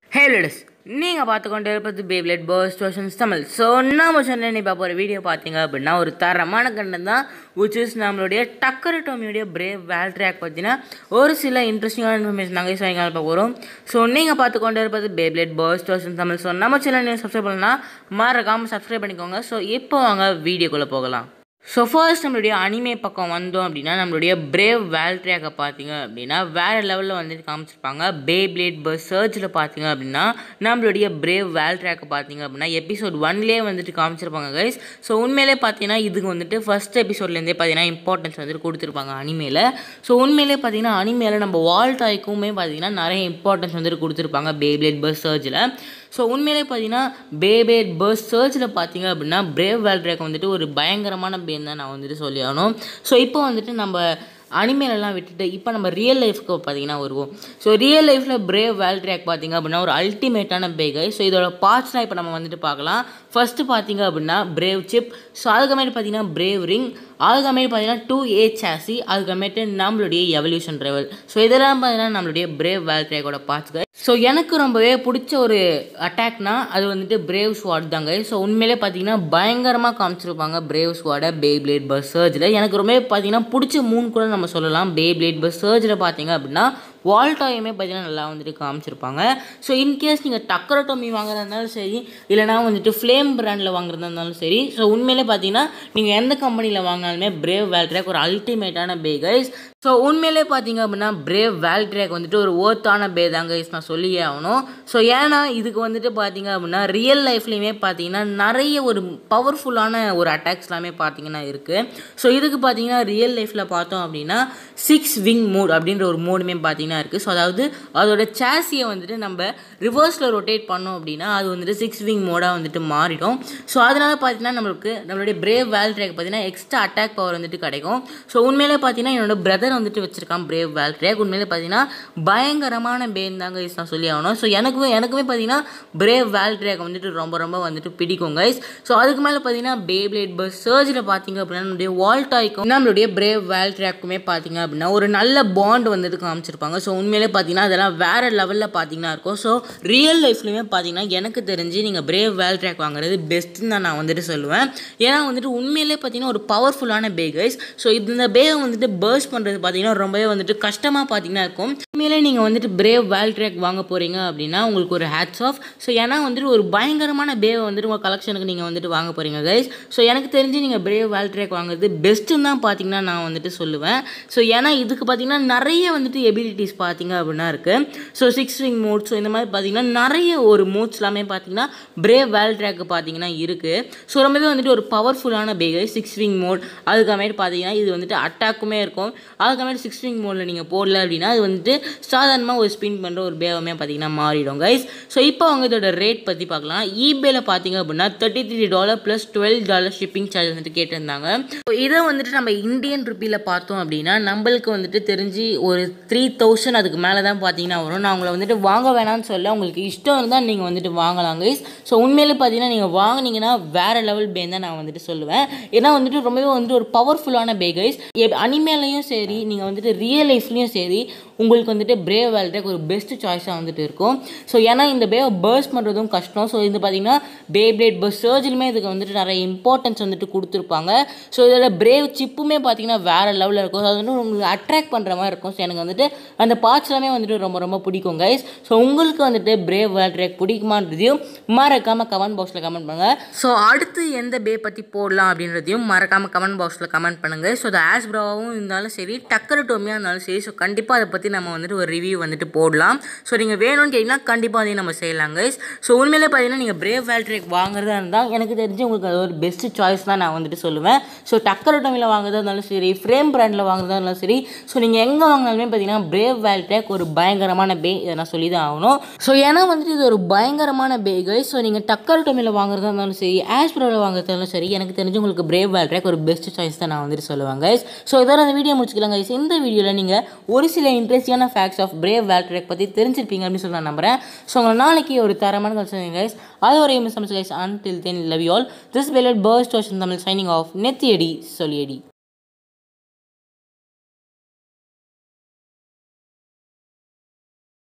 ஹே let us நீங்கள் பார்த்து கொண்டு இருப்பது Beyblade Burst stations Tamil so நம்ம சொன்ன இப்போ ஒரு வீடியோ பார்த்தீங்க அப்படின்னா ஒரு தரமான கண்டன் தான் விச் இஸ் நம்மளுடைய டக்கர் டோமியோடைய பிரேவ் வேல் ட்ராக் பற்றினா ஒரு சில இன்ட்ரெஸ்டிங்கான இன்ஃபர்மேஷன் நாங்கள் சாயங்காலம் பார்க்க போகிறோம் ஸோ நீங்கள் பார்த்து கொண்டு இருப்பது Beyblade Burst station Tamil so நம்ம சேனல் நீங்கள் சப்ஸ்கிரைப் பண்ணலாம் மறக்காமல் சப்ஸ்கிரைப் பண்ணிக்கோங்க ஸோ இப்போ வாங்க வீடியோக்குள்ளே போகலாம் ஸோ ஃபர்ஸ்ட் நம்மளுடைய அனிமே பக்கம் வந்தோம் அப்படின்னா நம்மளுடைய பிரேவ் வேல் ட்ராக்கை பார்த்தீங்க அப்படின்னா வேறு லெவலில் வந்துட்டு காமிச்சிருப்பாங்க பே பிளேட் பஸ் சர்ச்சில் பார்த்தீங்க அப்படின்னா நம்மளுடைய பிரேவ் வேல் ட்ராக்கை பார்த்தீங்க அப்படின்னா எபிசோட் ஒன்லேயே வந்துட்டு காமிச்சிருப்பாங்க கைஸ் ஸோ உண்மையிலே பார்த்தீங்கன்னா இதுக்கு வந்துட்டு ஃபஸ்ட் எபிசோட்லேருந்தே பார்த்தீங்கன்னா இம்பார்ட்டன்ஸ் வந்துட்டு கொடுத்துருப்பாங்க அனிமேல ஸோ உண்மையிலே பார்த்தீங்கன்னா அனிமேல நம்ம வால் டாய்க்குமே பார்த்தீங்கன்னா நிறைய இம்பார்ட்டன்ஸ் வந்துட்டு கொடுத்துருப்பாங்க பே பிளேட் பஸ் சர்ச்சில் ஸோ உண்மையிலே பார்த்தீங்கன்னா பேபேட் பர்ஸ் சர்ச்சில் பார்த்தீங்க அப்படின்னா பிரேவ் வேல்ட்ரேக் வந்துட்டு ஒரு பயங்கரமான பேன் தான் நான் வந்துட்டு சொல்லி ஆகணும் ஸோ இப்போ வந்துட்டு நம்ம அனிமேலெல்லாம் விட்டுட்டு இப்போ நம்ம ரியல் லைஃப்க்கு பார்த்தீங்கன்னா வருவோம் ஸோ ரியல் லைஃப்பில் பிரேவ் வேல் ட்ராக் பார்த்தீங்க அப்படின்னா ஒரு அல்டிமேட்டான பேகை ஸோ இதோட பார்ட்ஸ்லாம் இப்போ நம்ம வந்துட்டு பார்க்கலாம் ஃபஸ்ட்டு பார்த்தீங்க அப்படின்னா பிரேவ் சிப் ஸோ அதுக்கமேட்டு பார்த்தீங்கன்னா பிரேவ் ரிங் அதுக்கமேட்டு பார்த்தீங்கன்னா டூ ஏ சாசி அதுக்கமேட்டு நம்மளுடைய எவல்யூஷன் ட்ரைவல் ஸோ இதெல்லாம் பார்த்தீங்கன்னா நம்மளுடைய பிரேவ் வேல் ட்ராக்கோட பார்ட்ஸ்கள் ஸோ எனக்கு ரொம்பவே பிடிச்ச ஒரு அட்டாக்னா அது வந்துட்டு பிரேவ் ஸ்வாட் தாங்க ஸோ உண்மையிலே பார்த்தீங்கன்னா பயங்கரமாக காமிச்சிருப்பாங்க பிரேவ் ஸ்வாடை பே பிளேட் பஸ் சர்ஜில் எனக்கு ரொம்பவே பார்த்தீங்கன்னா பிடிச்ச மூணு கூட நம்ம சொல்லலாம் பே பிளேட் பஸ் சர்ஜில் பார்த்தீங்க அப்படின்னா வால்டாயுமே பார்த்தீங்கன்னா நல்லா வந்துட்டு காமிச்சிருப்பாங்க ஸோ இன்கேஸ் நீங்கள் டக்கரட்டோமி வாங்குறதா இருந்தாலும் சரி இல்லைனா வந்துட்டு ஃப்ளேம் பிராண்டில் வாங்குறதா இருந்தாலும் சரி ஸோ உண்மையிலே பார்த்தீங்கன்னா நீங்கள் எந்த கம்பெனியில் வாங்கினாலுமே பிரேவ் வேல்ட்ராக் ஒரு அல்டிமேட்டான பே கைஸ் ஸோ உண்மையிலே பார்த்தீங்க அப்படின்னா பிரேவ் வேல்ட்ராக் வந்துட்டு ஒரு ஓர்த்தான பே தாங்க கைஸ் நான் சொல்லியே ஆகணும் ஸோ ஏன்னா இதுக்கு வந்துட்டு பார்த்தீங்க அப்படின்னா ரியல் லைஃப்லேயுமே பார்த்தீங்கன்னா நிறைய ஒரு பவர்ஃபுல்லான ஒரு அட்டாக்ஸ் எல்லாமே பார்த்தீங்கன்னா இருக்குது ஸோ இதுக்கு பார்த்தீங்கன்னா ரியல் லைஃப்பில் பார்த்தோம் அப்படின்னா சிக்ஸ் விங் மோட் அப்படின்ற ஒரு மோடுமே பார்த்தீங்கன்னா இருக்குது ஸோ அதாவது அதோட சேசியை வந்துட்டு நம்ம ரிவர்ஸில் ரொட்டேட் பண்ணோம் அப்படின்னா அது வந்துட்டு சிக்ஸ் விங் மோடாக வந்துட்டு மாறிடும் ஸோ அதனால் பார்த்தீங்கன்னா நம்மளுக்கு நம்மளுடைய பிரேவ் வேல் ட்ராக் பார்த்தீங்கன்னா எக்ஸ்ட்ரா அட்டாக் பவர் வந்துட்டு கிடைக்கும் ஸோ உண்மையிலே பார்த்தீங்கன்னா என்னோட பிரதர் வந்துட்டு வச்சிருக்கான் பிரேவ் வேல் ட்ராக் உண்மையிலே பார்த்தீங்கன்னா பயங்கரமான பேன் தாங்க கைஸ் நான் சொல்லி ஆகணும் ஸோ எனக்குமே எனக்குமே பார்த்தீங்கன்னா பிரேவ் வேல் ட்ராக் வந்துட்டு ரொம்ப ரொம்ப வந்துட்டு பிடிக்கும் கைஸ் ஸோ அதுக்கு மேலே பார்த்தீங்கன்னா பே பிளேட் பஸ் சர்ஜில் பார்த்தீங்க அப்படின்னா நம்மளுடைய வால் டாய்க்கும் நம்மளுடைய பிரேவ் வேல் ட்ராக்குமே பார்த்தீங்க அப்படின்னா ஒரு நல்ல பாண்ட் வந்துட்டு காமிச்சிருப்பாங்க ஸோ உண்மையிலே பார்த்தீங்கன்னா அதெல்லாம் வேறு லெவலில் பார்த்தீங்கன்னா இருக்கும் ஸோ ரியல் லைஃப்லையுமே பார்த்தீங்கன்னா எனக்கு தெரிஞ்சு நீங்கள் பிரேவ் வேல் ட்ராக் வாங்குறது பெஸ்ட்டுன்னு தான் நான் வந்துட்டு சொல்லுவேன் ஏன்னா வந்துட்டு உண்மையிலே பார்த்தீங்கன்னா ஒரு பவர்ஃபுல்லான பே கைஸ் ஸோ இந்த பேவை வந்துட்டு பர்ஸ் பண்ணுறது பார்த்தீங்கன்னா ரொம்பவே வந்துட்டு கஷ்டமாக பார்த்தீங்கன்னா இருக்கும் உண்மையிலே நீங்கள் வந்துட்டு பிரேவ் வேல் ட்ராக் வாங்க போகிறீங்க அப்படின்னா உங்களுக்கு ஒரு ஹேட்ஸ் ஆஃப் ஸோ ஏன்னா வந்துட்டு ஒரு பயங்கரமான பேவை வந்துட்டு உங்கள் கலெக்ஷனுக்கு நீங்கள் வந்துட்டு வாங்க போகிறீங்க கைஸ் ஸோ எனக்கு தெரிஞ்சு நீங்கள் பிரேவ் வேல் ட்ராக் வாங்குறது பெஸ்ட்டுன்னு தான் பார்த்தீங்கன்னா நான் வந்துட்டு சொல்லுவேன் ஸோ ஏன்னா இதுக்கு பார்த்தீங்கன்னா நிறைய வந்துட்டு எபிலிட்டிஸ் பார்த்தீங்க அப்படின்னா இருக்குது so six wing mode so இந்த மாதிரி பார்த்தீங்கன்னா நிறைய ஒரு மோட்ஸ் எல்லாமே பார்த்தீங்கன்னா பிரேவ் வேல் ட்ராக் பார்த்தீங்கன்னா இருக்குது ஸோ ரொம்பவே வந்துட்டு ஒரு பவர்ஃபுல்லான பேகை சிக்ஸ் விங் மோட் அதுக்கமேட்டு பார்த்தீங்கன்னா இது வந்துட்டு அட்டாக்குமே இருக்கும் அதுக்கமேட்டு சிக்ஸ் விங் மோடில் நீங்கள் போடல அப்படின்னா அது வந்துட்டு சாதாரணமாக ஒரு ஸ்பின் பண்ணுற ஒரு பேவமே பார்த்தீங்கன்னா மாறிடும் கைஸ் ஸோ இப்போ அவங்க இதோட ரேட் பற்றி பார்க்கலாம் ஈபேல பார்த்தீங்க அப்படின்னா thirty three dollar plus twelve dollar shipping charge வந்துட்டு கேட்டிருந்தாங்க ஸோ இதை வந்துட்டு நம்ம இந்தியன் ருப்பியில் பார்த்தோம் அப்படின்னா நம்மளுக்கு வந்துட்டு தெரிஞ்சு ஒரு த்ரீ தௌசண்ட் அதுக்கு மேலே தான் பார்த்தீங்கன்னா வரும் நான் உங்களை வந்துட்டு வாங்க வேணாம்னு சொல்ல உங்களுக்கு இஷ்டம் இருந்தால் நீங்கள் வந்துட்டு வாங்கலாம் கைஸ் ஸோ உண்மையிலே பார்த்தீங்கன்னா நீங்கள் வாங்கினீங்கன்னா வேறு லெவல் பேன் தான் நான் வந்துட்டு சொல்லுவேன் ஏன்னா வந்துட்டு ரொம்பவே வந்துட்டு ஒரு பவர்ஃபுல்லான பே கைஸ் அனிமேலையும் சரி நீங்கள் வந்துட்டு ரியல் லைஃப்லேயும் சரி உங்களுக்கு வந்துட்டு பிரேவ் வேல்ட்ரேக் ஒரு பெஸ்ட் சாய்ஸாக வந்துட்டு இருக்கும் ஸோ ஏன்னா இந்த பேவை பர்ஸ் பண்ணுறதும் கஷ்டம் ஸோ இது பார்த்தீங்கன்னா பே பிளேட் பஸ் சர்ஜிலுமே இதுக்கு வந்துட்டு நிறைய இம்பார்ட்டன்ஸ் வந்துட்டு கொடுத்துருப்பாங்க ஸோ இதோட பிரேவ் சிப்புமே பார்த்தீங்கன்னா வேறு லெவலில் இருக்கும் ஸோ அது வந்து உங்களுக்கு அட்ராக்ட் பண்ணுற மாதிரி இருக்கும் ஸோ எனக்கு வந்துட்டு அந்த பார்ட்ஸ் எல்லாமே வந்துட்டு ரொம்ப ரொம்ப பிடிக்கும் கைஸ் ஸோ உங்களுக்கு வந்துட்டு பிரேவ் வேல்ட்ரேக் பிடிக்குமான்றதையும் மறக்காமல் கமெண்ட் பாக்ஸில் கமெண்ட் பண்ணுங்கள் ஸோ அடுத்து எந்த பே பற்றி போடலாம் அப்படின்றதையும் மறக்காமல் கமெண்ட் பாக்ஸில் கமெண்ட் பண்ணுங்கள் ஸோ அது ஆஸ் ப்ராவும் இருந்தாலும் சரி டக்கர் டோமியாக இருந்தாலும் சரி ஸோ கண்டிப்பாக அதை பற்றி நம்ம வந்துட்டு ஒரு ரிவ்யூ வந்துட்டு போடலாம் ஸோ நீங்கள் வேணும்னு கேட்டிங்கன்னா கண்டிப்பாக அதையும் நம்ம செய்யலாம் கைஸ் ஸோ உண்மையிலே பார்த்தீங்கன்னா நீங்கள் பிரேவ் வேல்ட்ரேக் வாங்குறதா இருந்தால் எனக்கு தெரிஞ்சு உங்களுக்கு அது ஒரு பெஸ்ட் சாய்ஸ் தான் நான் வந்துட்டு சொல்லுவேன் ஸோ டக்கர் டோமியில் வாங்குறதா இருந்தாலும் சரி ஃப்ரேம் பிராண்டில் வாங்குறதா இருந்தாலும் சரி ஸோ நீங்கள் எங்கே வாங்கினாலுமே பார்த்தீங்கன்னா பிரேவ் வேல்ட்ரேக் ஒரு பயங்கரமான பே இதை நான் சொல்லி தான் ஆகணும் ஸோ ஏன்னா வந்துட்டு இது ஒரு பயங்கரமான பே கைஸ் ஸோ நீங்கள் டக்கர் டோமியில் வாங்குறதா இருந்தாலும் சரி ஆஸ்ப்ரோவில் வாங்குறதா இருந்தாலும் சரி எனக்கு தெரிஞ்சு உங்களுக்கு பிரேவ் வேல்ட்ரேக் ஒரு பெஸ்ட் சாய்ஸ் தான் நான் வந்துட்டு சொல்லுவேன் கைஸ் ஸோ இதோட அந்த வீடியோ முடிச்சுக்கலாம் கைஸ் இந்த வீடியோவில் நீங்கள் ஒரு சில இன்ட்ரெஸ்டிங்கான ஃபேக்ட்ஸ் ஆஃப் பிரேவ் வேல்ட்ரேக் பற்றி தெரிஞ்சிருப்பீங்க அப்படின்னு சொல்லி நான் நம்புறேன் ஸோ உங்களை நாளைக்கு ஒரு தரமான கல்ச்சர் கைஸ் அது ஒரு MS guys until then love you all this வெலட் பர்ஸ்ட் தமிழ் சைனிங் ஆஃப் நெத்தியடி சொல்லியடி